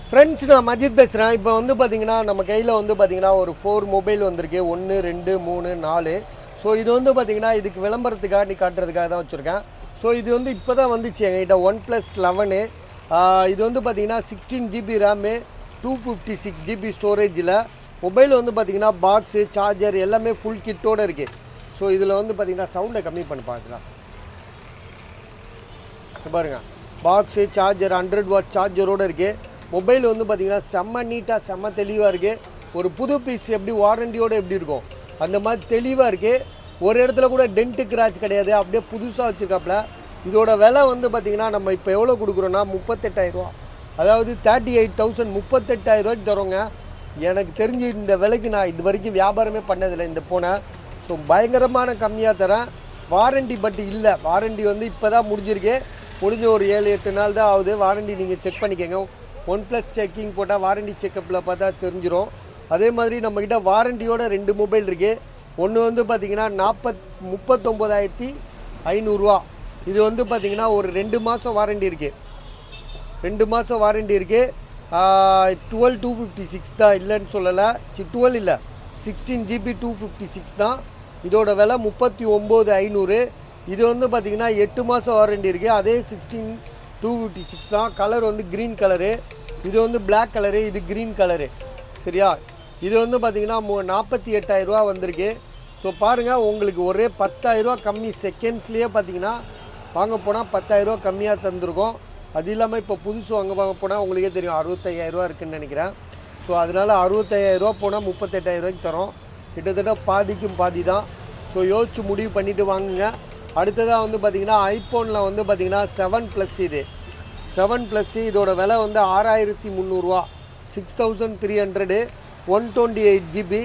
Friends நான் மஜித் பேசுகிறேன் இப்போ வந்து பார்த்தீங்கன்னா நம்ம கையில் வந்து பார்த்தீங்கன்னா ஒரு ஃபோர் மொபைல் வந்திருக்கு ஒன்று ரெண்டு மூணு நாலு ஸோ இது வந்து பார்த்தீங்கன்னா இதுக்கு விளம்பரத்துக்காக நீ காட்டுறதுக்காக தான் வச்சுருக்கேன் ஸோ இது வந்து இப்போ தான் வந்துச்சு எங்ககிட்ட ஒன் ப்ளஸ் லெவனு இது வந்து பார்த்தீங்கன்னா sixteen GB RAM two fifty six GB ஸ்டோரேஜில் மொபைல் வந்து பார்த்தீங்கன்னா பாக்ஸு சார்ஜர் எல்லாமே ஃபுல் கிட்டோடு இருக்குது ஸோ இதில் வந்து பார்த்தீங்கன்னா சவுண்டை கம்மி பண்ணி பார்க்கலாம் இங்க பாருங்க பாக்ஸு சார்ஜர் ஹண்ட்ரட் வாட் சார்ஜரோடு இருக்குது மொபைல் வந்து பார்த்தீங்கன்னா செம்ம நீட்டாக செம்ம தெளிவாக இருக்குது ஒரு புது பீஸ் எப்படி வாரண்டியோடு எப்படி இருக்கும் அந்த மாதிரி தெளிவாக இருக்குது ஒரு இடத்துல கூட டென்ட்டு கிராச் கிடையாது அப்படியே புதுசாக வச்சுருக்காப்புல இதோட விலை வந்து பார்த்தீங்கன்னா நம்ம இப்போ எவ்வளோ கொடுக்குறோன்னா முப்பத்தெட்டாயிரரூவா அதாவது தேர்ட்டி எயிட் தௌசண்ட் முப்பத்தெட்டாயிரரூவாய்க்கு தரோங்க எனக்கு தெரிஞ்சு இந்த விலைக்கு நான் இது வரைக்கும் வியாபாரமே பண்ணதில்லை இந்த ஃபோனை ஸோ பயங்கரமான கம்மியாக தரேன் வாரண்டி பட் இல்லை வாரண்டி வந்து இப்போ தான் முடிஞ்சிருக்கு முடிஞ்ச ஒரு ஏழு எட்டு நாள் தான் ஆகுது வாரண்டி நீங்கள் செக் பண்ணிக்கோங்க ஒன் ப்ளஸ் செக்கிங் போட்டால் வாரண்டி செக்கப்பில் பார்த்தா தெரிஞ்சிரும் அதே மாதிரி நம்மக்கிட்ட வாரண்டியோட ரெண்டு மொபைல் இருக்குது ஒன்று வந்து பார்த்தீங்கன்னா நாற்பத் முப்பத்தொம்போதாயிரத்தி ஐநூறுரூவா இது வந்து பார்த்தீங்கன்னா ஒரு ரெண்டு மாதம் வாரண்டி இருக்குது ரெண்டு மாதம் வாரண்டி இருக்குது டுவெல் டூ ஃபிஃப்டி சிக்ஸ் தான் இல்லைன்னு சொல்லலை சி டுவெல் இல்லை sixteen GB two fifty six தான் இதோட விலை முப்பத்தி ஒம்பது ஐநூறு இது வந்து பார்த்திங்கன்னா எட்டு மாதம் வாரண்டி இருக்குது அதே சிக்ஸ்டீன் டூ ஃபிஃப்டி சிக்ஸ் தான் கலர் வந்து க்ரீன் கலரு இது வந்து Black கலரு இது க்ரீன் கலரு சரியா இது வந்து பார்த்திங்கன்னா மு நாற்பத்தி எட்டாயிரரூவா வந்திருக்கு ஸோ பாருங்கள் உங்களுக்கு ஒரே பத்தாயிரரூவா கம்மி செகண்ட்ஸ்லேயே பார்த்தீங்கன்னா வாங்க போனால் பத்தாயிரரூவா கம்மியாக தந்திருக்கோம் அது இல்லாமல் இப்போ புதுசு வாங்க வாங்க போனால் உங்களுக்கே தெரியும் அறுபத்தையாயிரரூவா இருக்குன்னு நினைக்கிறேன் ஸோ அதனால் அறுபத்தையாயிரரூவா போனால் முப்பத்தெட்டாயிரரூவாய்க்கு தரோம் கிட்டத்தட்ட பாதிக்கும் பாதி தான் ஸோ யோசிச்சு முடிவு பண்ணிவிட்டு வாங்குங்க அடுத்ததாக வந்து பார்த்திங்கன்னா ஐஃபோனில் வந்து பார்த்திங்கன்னா செவன் ப்ளஸ் இது செவன் ப்ளஸ் இதோட விலை வந்து ஆறாயிரத்தி முந்நூறுரூவா six thousand three hundred one twenty eight GB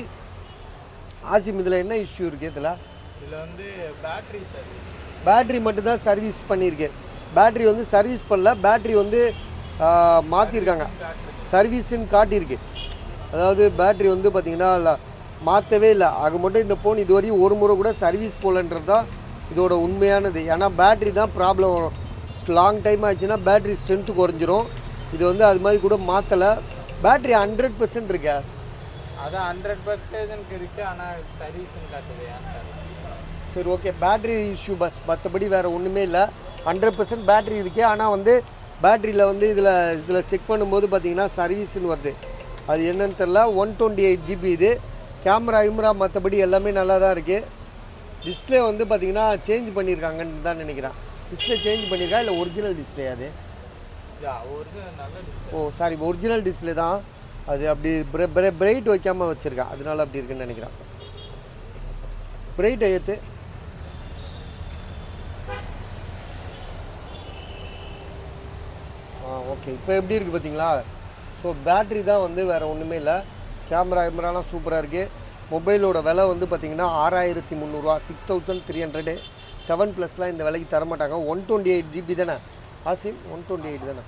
ஆசிம் இதில் என்ன இஷ்யூ இருக்குது இதில் இதில் வந்து பேட்டரி சர்வீஸ் பேட்ரி மட்டும்தான் சர்வீஸ் பண்ணியிருக்கேன் பேட்ரி வந்து சர்வீஸ் பண்ணல பேட்ரி வந்து மாற்றிருக்காங்க சர்வீஸுன்னு காட்டியிருக்கு அதாவது பேட்ரி வந்து பார்த்திங்கன்னா இல்லை மாற்றவே இல்லை ஆக மட்டும் இந்த ஃபோன் இதுவரையும் ஒரு முறை கூட சர்வீஸ் போகலன்றது தான் இதோட உண்மையானது ஏன்னா பேட்ரி தான் ப்ராப்ளம் வரும் லாங் டைம் ஆச்சுன்னா பேட்ரி ஸ்ட்ரென்த்து குறைஞ்சிரும் இது வந்து அது மாதிரி கூட மாற்றலை பேட்ரி ஹண்ட்ரட் பர்சன்ட் இருக்கா அதான் ஹண்ட்ரட் பர்சன்டேஜனுக்கு இருக்குது ஆனால் சர்வீஸ்னு காட்டுது ஏன் சரி ஓகே பேட்ரி இஷ்யூ பஸ் மற்றபடி வேறு ஒன்றுமே இல்லை ஹண்ட்ரட் பர்சன்ட் பேட்ரி இருக்குது ஆனால் வந்து பேட்டரியில் வந்து இதில் இதில் செக் பண்ணும்போது பார்த்தீங்கன்னா சர்வீஸ்னு வருது அது என்னன்னு தெரில ஒன் டுவெண்ட்டி எயிட் ஜிபி இது கேமரா கிமரா மற்றபடி எல்லாமே நல்லா தான் இருக்குது டிஸ்ப்ளே வந்து பார்த்தீங்கன்னா சேஞ்ச் பண்ணியிருக்காங்கன்னு தான் நினைக்கிறேன் டிஸ்ப்ளே சேஞ்ச் பண்ணியிருக்கா இல்லை ஒரிஜினல் டிஸ்ப்ளே அது யா ஒரிஜினல் நல்ல display. Oh sorry original display தான் அது அப்படி பிரைட் வைக்காமல் வச்சுருக்கேன் அதனால அப்படி இருக்குன்னு நினைக்கிறேன் பிரைட் ஏற்று ஆ ஓகே இப்போ எப்படி இருக்குது பார்த்தீங்களா ஸோ பேட்ரி தான் வந்து வேறு ஒன்றுமே இல்லை கேமரா கேமராலாம் சூப்பராக இருக்குது மொபைலோட விலை வந்து பார்த்தீங்கன்னா ஆறாயிரத்தி முந்நூறுரூவா six thousand three hundred seven ப்ளஸ்லாம் இந்த விலைக்கு தரமாட்டாங்க ஒன் டுவெண்ட்டி எயிட் ஜிபி தானே ஆசிம் ஒன் டுவெண்ட்டி எயிட் தானே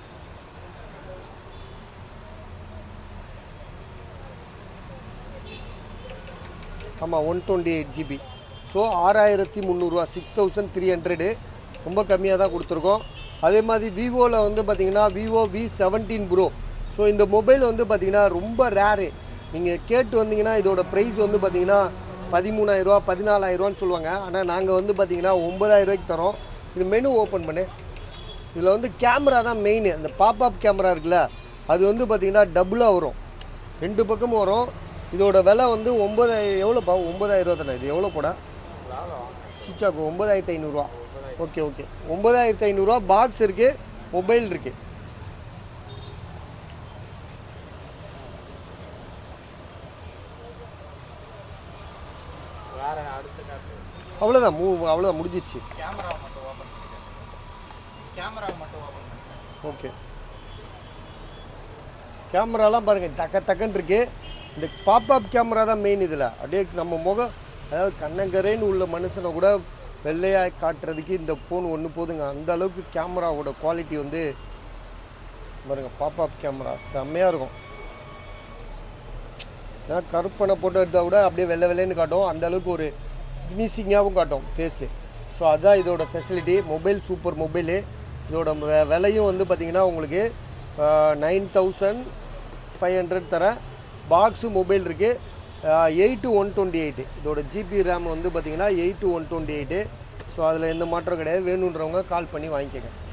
ஆமாம் one twenty eight GB so ஆறாயிரத்தி முந்நூறுரூவா சிக்ஸ் தௌசண்ட் த்ரீ ஹண்ட்ரடு ரொம்ப கம்மியாக தான் கொடுத்துருக்கோம் அதே மாதிரி விவோவில் வந்து பார்த்தீங்கன்னா Vivo V seventeen pro so இந்த மொபைல் வந்து பார்த்தீங்கன்னா ரொம்ப ரேரு நீங்கள் கேட்டு வந்தீங்கன்னா இதோட ப்ரைஸ் வந்து பார்த்தீங்கன்னா பதிமூணாயிரரூவா பதினாலாயிரரூவான்னு சொல்லுவாங்க ஆனால் நாங்கள் வந்து பார்த்தீங்கன்னா ஒம்பதாயிரரூவாய்க்கு தரோம் இது மெனு ஓப்பன் பண்ணு இதில் வந்து கேமரா தான் மெயின் அந்த பாப்அப் கேமரா இருக்குல்ல அது வந்து பார்த்தீங்கன்னா டபுளாக வரும் ரெண்டு பக்கமும் வரும் இதோட விலை வந்து ஒம்பதாயிரம் எவ்வளோப்பா ஒம்பதாயிரம் ரூபா தானே இது எவ்வளோ போட சிச்சாக்கு ஒம்பதாயிரத்து ஐநூறுரூவா ஓகே ஓகே ஒம்பதாயிரத்து ஐநூறுரூவா பாக்ஸ் இருக்குது மொபைல் இருக்குது வேற அடுத்த காட்டு அவ்வளோதான் மூ அவ்வளோதான் முடிஞ்சிச்சு கேமராவை மட்டும் ஓப்பன் பண்ணிக்கிறேன் கேமராவை மட்டும் ஓப்பன் பண்ணிக்கிறேன் ஓகே கேமராலாம் பாருங்கள் டக்க டக்குன்னு இருக்கு இந்த பாப்அப் கேமரா தான் மெயின் இதில் அப்படியே நம்ம முகம் அதாவது கண்ணங்கரேன்னு உள்ள மனுஷனை கூட வெள்ளையாக காட்டுறதுக்கு இந்த ஃபோன் ஒன்று போதுங்க அந்த அளவுக்கு கேமராவோட குவாலிட்டி வந்து பாருங்க பாப்அப் கேமரா செம்மையாக இருக்கும் நான் கருப்பனை போட்டோ எடுத்தால் கூட அப்படியே வெள்ளை வெள்ளைன்னு காட்டும் அந்த அளவுக்கு ஒரு ஃபினிஷிங்காகவும் காட்டும் ஃபேஸு ஸோ அதுதான் இதோட ஃபெசிலிட்டி மொபைல் சூப்பர் மொபைலு இதோட வெ- விலையும் வந்து பார்த்திங்கன்னா உங்களுக்கு நைன் தௌசண்ட் ஃபைவ் ஹண்ட்ரட் தரேன் பாக்ஸு மொபைல் இருக்குது eight to one twenty eight இதோட ஜிபி ரேம் வந்து பார்த்தீங்கன்னா eight to one twenty eight so அதில் எந்த மாற்றம் கிடையாது வேணுன்றவங்க கால் பண்ணி வாங்கிக்கோங்க